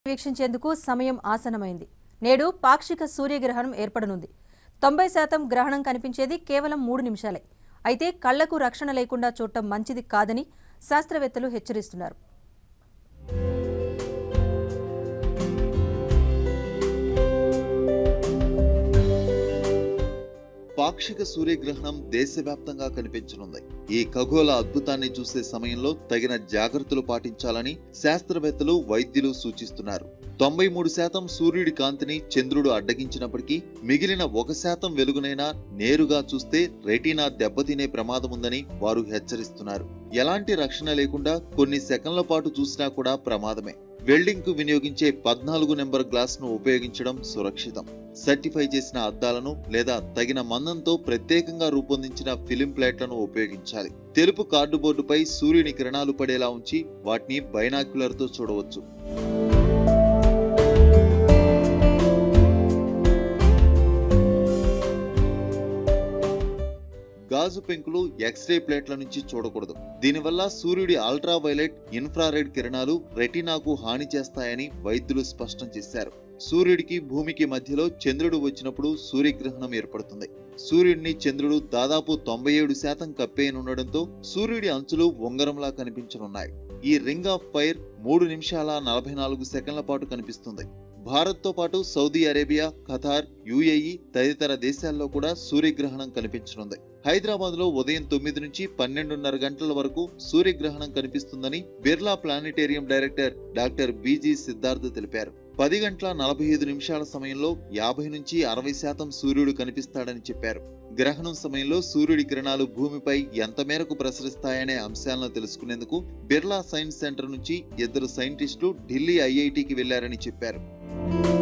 వీక్షించేందుకు సమయం ఆసనమైంది నేడు పాక్షిక సూర్యగ్రహణం ఏర్పడనుంది తొంభై శాతం గ్రహణం కనిపించేది కేవలం మూడు నిమిషాలే అయితే కళ్లకు రక్షణ లేకుండా చూడటం మంచిది కాదని శాస్త్రవేత్తలు హెచ్చరిస్తున్నారు పాక్షిక సూర్యగ్రహణం దేశవ్యాప్తంగా కనిపించనుంది ఈ ఖగోళ అద్భుతాన్ని చూసే సమయంలో తగిన జాగ్రత్తలు పాటించాలని శాస్త్రవేత్తలు వైద్యులు సూచిస్తున్నారు తొంభై మూడు శాతం సూర్యుడి కాంతిని చంద్రుడు అడ్డగించినప్పటికీ మిగిలిన ఒక శాతం వెలుగునైనా నేరుగా చూస్తే రెటీనా దెబ్బతినే ప్రమాదం ఉందని వారు హెచ్చరిస్తున్నారు ఎలాంటి రక్షణ లేకుండా కొన్ని సెకన్ల పాటు చూసినా కూడా ప్రమాదమే వెల్డింగ్ కు వినియోగించే పద్నాలుగు నెంబర్ గ్లాస్ ను ఉపయోగించడం సురక్షితం సర్టిఫై చేసిన అద్దాలను లేదా తగిన మందంతో ప్రత్యేకంగా రూపొందించిన ఫిలిం ప్లేట్లను ఉపయోగించాలి తెలుపు కార్డుబోర్డుపై సూర్యుని కిరణాలు పడేలా ఉంచి వాటిని బైనాక్యులర్ తో చూడవచ్చు గాజు పెంకులు ఎక్స్రే ప్లేట్ల నుంచి చూడకూడదు దీనివల్ల సూర్యుడి అల్ట్రా వైలెట్ ఇన్ఫ్రారెడ్ కిరణాలు రెటీనాకు హాని చేస్తాయని వైద్యులు స్పష్టం చేశారు సూర్యుడికి భూమికి మధ్యలో చంద్రుడు వచ్చినప్పుడు సూర్యగ్రహణం ఏర్పడుతుంది సూర్యుడిని చంద్రుడు దాదాపు తొంభై ఏడు శాతం కప్పేయనుండడంతో సూర్యుడి అంచులు ఉంగరంలా కనిపించనున్నాయి ఈ రింగ్ ఆఫ్ ఫైర్ మూడు నిమిషాల నలభై నాలుగు సెకండ్ల పాటు కనిపిస్తుంది భారత్ తో పాటు సౌదీ అరేబియా ఖతార్ యుఏఈ తదితర దేశాల్లో కూడా సూర్యగ్రహణం కనిపించనుంది హైదరాబాద్ లో ఉదయం తొమ్మిది నుంచి పన్నెండున్నర గంటల వరకు సూర్యగ్రహణం కనిపిస్తుందని Birla planetarium director doctor BG Siddharth తెలిపారు పది గంటల నలభై ఐదు నిమిషాల సమయంలో యాభై నుంచి అరవై శాతం సూర్యుడు కనిపిస్తాడని చెప్పారు గ్రహణం సమయంలో సూర్యుడి కిరణాలు భూమిపై ఎంత మేరకు ప్రసరిస్తాయనే అంశాలను తెలుసుకునేందుకు బిర్లా సైన్స్ సెంటర్ నుంచి ఇద్దరు సైంటిస్టులు ఢిల్లీ ఐఐటికి వెళ్లారని చెప్పారు